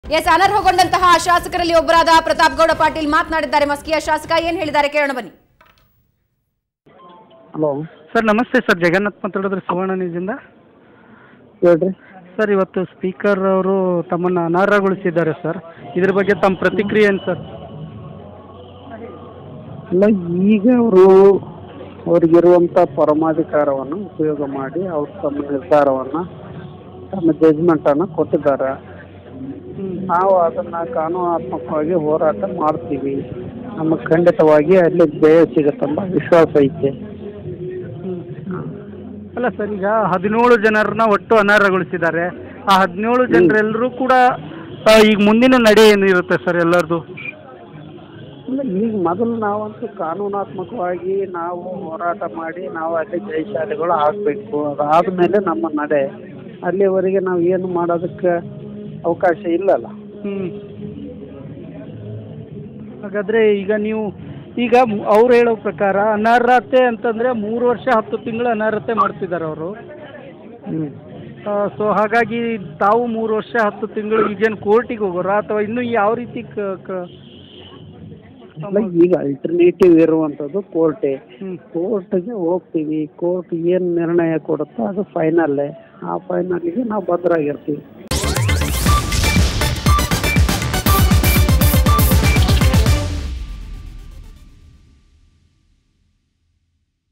S ಅನರ್ಹಗೊಂಡಂತಹ ಶಾಸಕರಲ್ಲಿ ಒಬ್ಬರಾದ ಪ್ರತಾಪ್ ಗೌಡ ಪಾಟೀಲ್ ಮಾತನಾಡಿದ್ದಾರೆ ಮಸ್ಕಿಯ ಶಾಸಕ ಏನ್ ಹೇಳಿದ್ದಾರೆ ಕೇಳೋಣ ಬನ್ನಿ ಹಲೋ ಸರ್ ನಮಸ್ತೆ ಸರ್ ಜಗನ್ನಾಥ್ ಮಾತಾಡೋದ್ರಿ ಸುವರ್ಣ ನ್ಯೂಸಿಂದ ಹೇಳ್ರಿ ಸರ್ ಇವತ್ತು ಸ್ಪೀಕರ್ ಅವರು ತಮ್ಮನ್ನು ಅನರ್ಹಗೊಳಿಸಿದ್ದಾರೆ ಸರ್ ಇದ್ರ ಬಗ್ಗೆ ತಮ್ಮ ಪ್ರತಿಕ್ರಿಯೆ ಏನು ಸರ್ ಅಲ್ಲ ಈಗ ಅವರು ಅವ್ರಿಗಿರುವಂಥ ಪರಮಾಧಿಕಾರವನ್ನು ಉಪಯೋಗ ಮಾಡಿ ಅವ್ರು ತಮ್ಮ ನಿರ್ಧಾರವನ್ನು ತಮ್ಮ ಜಜ್ಮೆಂಟನ್ನು ಕೊಟ್ಟಿದ್ದಾರೆ ನಾವು ಅದನ್ನು ಕಾನೂನಾತ್ಮಕವಾಗಿ ಹೋರಾಟ ಮಾಡ್ತೀವಿ ನಮಗೆ ಖಂಡಿತವಾಗಿ ಅಲ್ಲಿ ಜಯ ಸಿಗುತ್ತಂಬ ವಿಶ್ವಾಸ ಐತೆ ಅಲ್ಲ ಸರ್ ಈಗ ಹದಿನೇಳು ಜನರನ್ನ ಒಟ್ಟು ಅನರ್ಹಗೊಳಿಸಿದ್ದಾರೆ ಆ ಹದಿನೇಳು ಜನರೆಲ್ಲರೂ ಕೂಡ ಆ, ಈಗ ಮುಂದಿನ ನಡೆ ಏನಿರುತ್ತೆ ಸರ್ ಎಲ್ಲರದು ಇಲ್ಲ ಈಗ ಮೊದಲು ನಾವಂತೂ ಕಾನೂನಾತ್ಮಕವಾಗಿ ನಾವು ಹೋರಾಟ ಮಾಡಿ ನಾವು ಅಲ್ಲಿ ಜಯಶಾಲಿಗಳು ಆಗಬೇಕು ಅದಾದಮೇಲೆ ನಮ್ಮ ನಡೆ ಅಲ್ಲಿವರೆಗೆ ನಾವು ಏನು ಮಾಡೋದಕ್ಕೆ ಅವಕಾಶ ಇಲ್ಲಲ್ಲ ಹ್ಞೂ ಹಾಗಾದರೆ ಈಗ ನೀವು ಈಗ ಅವ್ರು ಹೇಳೋ ಪ್ರಕಾರ ಅನರ್ಹತೆ ಅಂತಂದರೆ ಮೂರು ವರ್ಷ ಹತ್ತು ತಿಂಗಳು ಅನರ್ಹತೆ ಮಾಡ್ತಿದ್ದಾರೆ ಅವರು ಹ್ಞೂ ಸೊ ಹಾಗಾಗಿ ತಾವು ಮೂರು ವರ್ಷ ಹತ್ತು ತಿಂಗಳು ಈಗೇನು ಕೋರ್ಟಿಗೆ ಹೋಗೋರಾ ಅಥವಾ ಇನ್ನೂ ಯಾವ ರೀತಿ ಕ ಕ- ಅಲ್ಲ ಈಗ ಅಲ್ಟರ್ನೇಟಿವ್ ಇರುವಂಥದ್ದು ಕೋರ್ಟೇ ಹ್ಮ್. ಕೋರ್ಟ್ಗೆ ಹೋಗ್ತೀವಿ ಕೋರ್ಟ್ ಏನು ನಿರ್ಣಯ ಕೊಡುತ್ತೋ ಅದು ಫೈನಲ್ಲೇ ಆ ಫೈನಲ್ಗೆ ನಾವು ಭದ್ರಾಗಿರ್ತೀವಿ